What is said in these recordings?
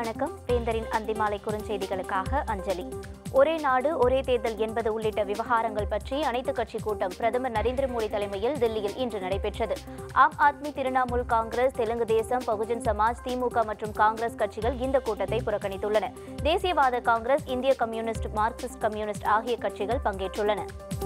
வணக்கம் வேந்தரின் அந்திமாலை குறுஞ்செய்திகளுக்காக அஞ்சலி ஒரே நாடு ஒரே தேர்தல் என்பது உள்ளிட்ட விவகாரங்கள் பற்றி அனைத்துக் கட்சி கூட்டம் பிரதமர் நரேந்திர மோடி தலைமையில் தில்லியில் இன்று நடைபெற்றது ஆம் ஆத்மி திரிணாமுல் காங்கிரஸ் தெலுங்கு தேசம் பகுஜன் சமாஜ் திமுக மற்றும் காங்கிரஸ் கட்சிகள் இந்த கூட்டத்தை புறக்கணித்துள்ளன தேசியவாத காங்கிரஸ் இந்திய கம்யூனிஸ்ட் மார்க்சிஸ்ட் கம்யூனிஸ்ட் ஆகிய கட்சிகள் பங்கேற்றுள்ளன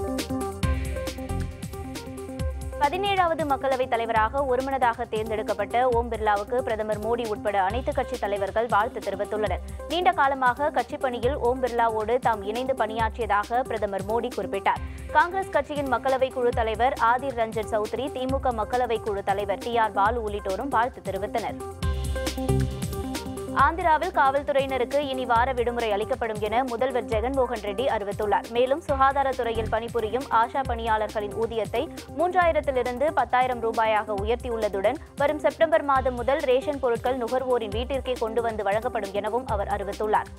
பதினேழாவது மக்களவைத் தலைவராக ஒருமனதாக தேர்ந்தெடுக்கப்பட்ட ஓம் பிர்லாவுக்கு பிரதமர் மோடி உட்பட அனைத்து கட்சித் தலைவர்கள் வாழ்த்து தெரிவித்துள்ளனர் நீண்ட காலமாக கட்சிப் பணியில் ஓம் பிர்லாவோடு தாம் இணைந்து பணியாற்றியதாக பிரதமர் மோடி குறிப்பிட்டார் காங்கிரஸ் கட்சியின் மக்களவை குழு தலைவர் ஆதிர் ரஞ்சன் சௌத்ரி திமுக மக்களவை குழு தலைவர் டி ஆர் பாலு உள்ளிட்டோரும் வாழ்த்து தெரிவித்தனர் ஆந்திராவில் காவல்துறையினருக்கு இனி வார விடுமுறை அளிக்கப்படும் என முதல்வர் ஜெகன்மோகன் ரெட்டி அறிவித்துள்ளார் மேலும் சுகாதாரத்துறையில் பணிபுரியும் ஆஷா பணியாளர்களின் ஊதியத்தை மூன்றாயிரத்திலிருந்து பத்தாயிரம் ரூபாயாக உயர்த்தியுள்ளதுடன் வரும் செப்டம்பர் மாதம் முதல் ரேஷன் பொருட்கள் நுகர்வோரின் வீட்டிற்கே கொண்டு வந்து வழங்கப்படும் எனவும் அவர் அறிவித்துள்ளார்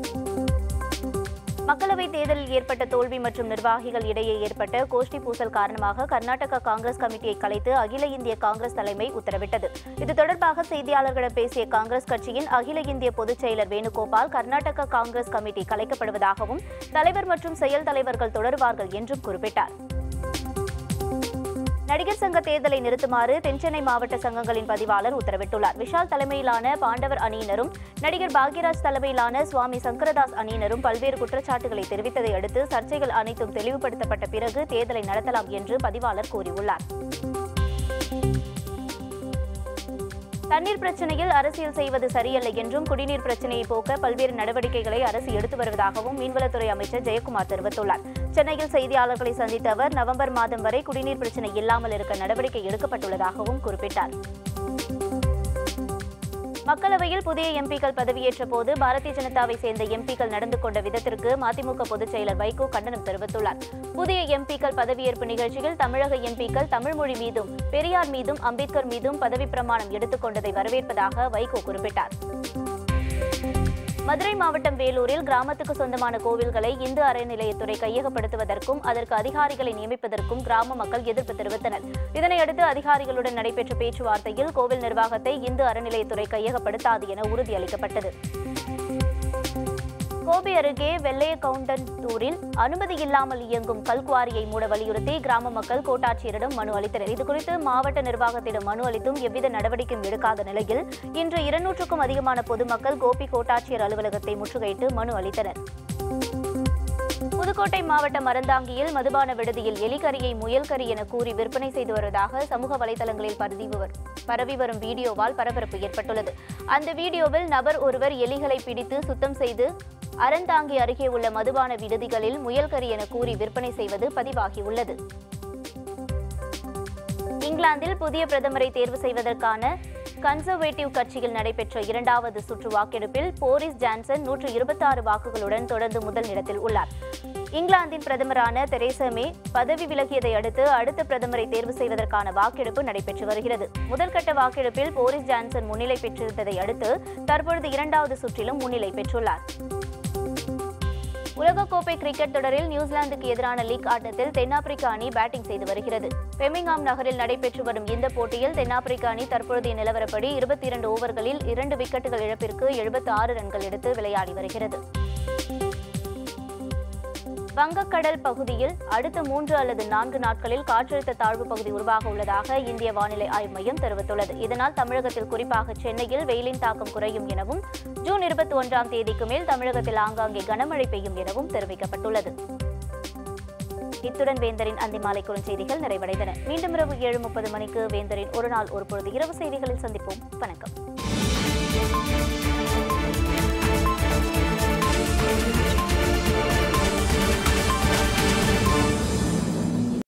மக்களவைத் தேர்தலில் ஏற்பட்ட தோல்வி மற்றும் நிர்வாகிகள் இடையே ஏற்பட்ட கோஷ்டி பூசல் காரணமாக கர்நாடக காங்கிரஸ் கமிட்டியை கலைத்து அகில இந்திய காங்கிரஸ் தலைமை உத்தரவிட்டது இது தொடர்பாக செய்தியாளர்களிடம் பேசிய காங்கிரஸ் கட்சியின் அகில இந்திய பொதுச் செயலர் வேணுகோபால் கர்நாடக காங்கிரஸ் கமிட்டி கலைக்கப்படுவதாகவும் தலைவர் மற்றும் செயல் தலைவர்கள் தொடருவார்கள் என்றும் குறிப்பிட்டார் நடிகர் சங்க தேர்தலை நிறுத்துமாறு தென்சென்னை மாவட்ட சங்கங்களின் பதிவாளர் உத்தரவிட்டுள்ளார் விஷால் தலைமையிலான பாண்டவர் அணியினரும் நடிகர் பாக்யராஜ் தலைமையிலான சுவாமி சங்கரதாஸ் அணியினரும் பல்வேறு குற்றச்சாட்டுகளை தெரிவித்ததை அடுத்து சர்ச்சைகள் அனைத்தும் தெளிவுபடுத்தப்பட்ட பிறகு தேர்தலை நடத்தலாம் என்று பதிவாளர் கூறியுள்ளார் தண்ணீர் பிரச்சனையில் அரசியல் செய்வது சரியல்ல என்றும் குடிநீர் பிரச்சனையை போக்க பல்வேறு நடவடிக்கைகளை அரசு எடுத்து வருவதாகவும் மீன்வளத்துறை அமைச்சர் ஜெயக்குமார் தெரிவித்துள்ளார் சென்னையில் செய்தியாளர்களை சந்தித்த அவர் நவம்பர் மாதம் வரை குடிநீர் பிரச்சனை இல்லாமல் இருக்க நடவடிக்கை எடுக்கப்பட்டுள்ளதாகவும் குறிப்பிட்டார் மக்களவையில் புதிய எம்பிக்கள் பதவியேற்ற போது பாரதிய ஜனதாவை சேர்ந்த எம்பிக்கள் நடந்து கொண்ட விதத்திற்கு மதிமுக பொதுச் செயலர் வைகோ கண்டனம் தெரிவித்துள்ளார் புதிய எம்பிக்கள் பதவியேற்பு நிகழ்ச்சியில் தமிழக எம்பிக்கள் தமிழ் மொழி மீதும் பெரியார் மீதும் அம்பேத்கர் மீதும் பதவி பிரமாணம் எடுத்துக் கொண்டதை வரவேற்பதாக வைகோ குறிப்பிட்டார் மதுரை மாவட்டம் வேலூரில் கிராமத்துக்கு சொந்தமான கோவில்களை இந்து அறநிலையத்துறை கையகப்படுத்துவதற்கும் அதற்கு அதிகாரிகளை நியமிப்பதற்கும் கிராம மக்கள் எதிர்ப்பு தெரிவித்தனர் இதனையடுத்து அதிகாரிகளுடன் நடைபெற்ற பேச்சுவார்த்தையில் கோவில் நிர்வாகத்தை இந்து அறநிலையத்துறை கையகப்படுத்தாது என உறுதியளிக்கப்பட்டது கோபி அருகே வெள்ளையகவுண்டன்தூரில் அனுமதி இல்லாமல் இயங்கும் கல்குவாரியை மூட வலியுறுத்தி கிராம மக்கள் கோட்டாட்சியரிடம் மனு அளித்தனர் இதுகுறித்து மாவட்ட நிர்வாகத்திடம் மனு அளித்தும் எவ்வித நடவடிக்கையும் எடுக்காத நிலையில் இன்று இருநூற்றுக்கும் அதிகமான பொதுமக்கள் கோபி கோட்டாட்சியர் அலுவலகத்தை முற்றுகையிட்டு மனு அளித்தனர் புதுக்கோட்டை மாவட்டம் அறந்தாங்கியில் மதுபான விடுதியில் எலிக்கறியை முயல்கறி என கூறி விற்பனை செய்து வருவதாக சமூக வலைதளங்களில் பரவி வரும் பரவி வரும் வீடியோவால் பரபரப்பு ஏற்பட்டுள்ளது அந்த வீடியோவில் நபர் ஒருவர் எலிகளை பிடித்து சுத்தம் செய்து அறந்தாங்கி அருகே உள்ள மதுபான விடுதிகளில் முயல்கறி என கூறி விற்பனை செய்வது பதிவாகியுள்ளது இங்கிலாந்தில் புதிய பிரதமரை தேர்வு செய்வதற்கான கன்சர்வேட்டிவ் கட்சியில் நடைபெற்ற இரண்டாவது சுற்று வாக்கெடுப்பில் போரிஸ் ஜான்சன் நூற்று இருபத்தாறு வாக்குகளுடன் தொடர்ந்து முதல் இடத்தில் உள்ளார் இங்கிலாந்தின் பிரதமரான தெரேசா மே பதவி விலகியதை அடுத்து அடுத்த பிரதமரை தேர்வு செய்வதற்கான வாக்கெடுப்பு நடைபெற்று வருகிறது முதல்கட்ட வாக்கெடுப்பில் போரிஸ் ஜான்சன் முன்னிலை பெற்றிருந்ததை அடுத்து தற்பொழுது இரண்டாவது சுற்றிலும் முன்னிலை பெற்றுள்ளார் உலகக்கோப்பை கிரிக்கெட் தொடரில் நியூசிலாந்துக்கு எதிரான லீக் ஆட்டத்தில் தென்னாப்பிரிக்க அணி பேட்டிங் செய்து வருகிறது பெமிங்ஹாம் நகரில் நடைபெற்று வரும் இந்த போட்டியில் தென்னாப்பிரிக்க அணி தற்பொழுதைய நிலவரப்படி இருபத்தி இரண்டு ஓவர்களில் இரண்டு விக்கெட்டுகள் இழப்பிற்கு எழுபத்தி ஆறு ரன்கள் எடுத்து விளையாடி வருகிறது வங்கக்கடல் பகுதியில் அடுத்த மூன்று அல்லது நான்கு நாட்களில் காற்றழுத்த தாழ்வு பகுதி உருவாக உள்ளதாக இந்திய வானிலை ஆய்வு மையம் தெரிவித்துள்ளது இதனால் தமிழகத்தில் குறிப்பாக சென்னையில் வெயிலின் தாக்கம் குறையும் எனவும் ஜூன் இருபத்தி ஒன்றாம் தேதிக்கு மேல் தமிழகத்தில் ஆங்காங்கே கனமழை பெய்யும் எனவும் தெரிவிக்கப்பட்டுள்ளது இத்துடன் வேந்தரின் அந்திமாலை குறுஞ்செய்திகள் நிறைவடைந்தன மீண்டும் இரவு ஏழு முப்பது மணிக்கு வேந்தரின் ஒரு நாள் ஒரு பொழுது இரவு செய்திகளில் சந்திப்போம் வணக்கம்